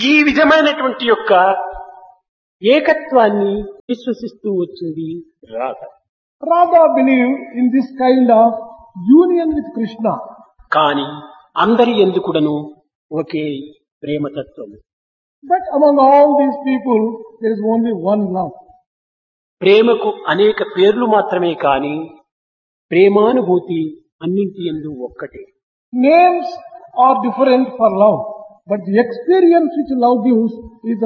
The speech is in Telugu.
ఈ విధమైనటువంటి యొక్క ఏకత్వాన్ని విశ్వసిస్తూ వచ్చింది Radha Radha believed in this kind of union with Krishna. కాని అందరి ఎందుకుడను ఒకే ప్రేమతత్వము But among all these people, there is only one love. ప్రేమకు అనేక పేర్లు మాత్రమే కాని ప్రేమానుభూతి అన్నింటి ఎందు ఒక్కటే Names are different for love, but the experience which love gives is the